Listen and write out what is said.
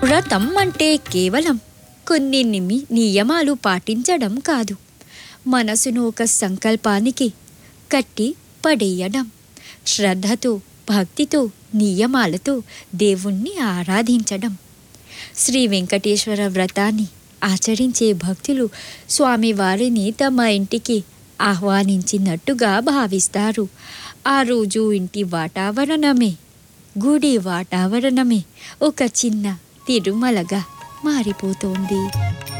వ్రతం అంటే కేవలం కొన్ని నిమి నియమాలు పాటించడం కాదు మనసును ఒక సంకల్పానికి కట్టి పడేయడం శ్రద్ధతో భక్తితో నియమాలతో దేవుణ్ణి ఆరాధించడం శ్రీ వెంకటేశ్వర వ్రతాన్ని ఆచరించే భక్తులు స్వామివారిని తమ ఇంటికి ఆహ్వానించినట్టుగా భావిస్తారు ఆ రోజు ఇంటి వాతావరణమే గుడి వాతావరణమే ఒక చిన్న తిరుమలగా మారిపోతోంది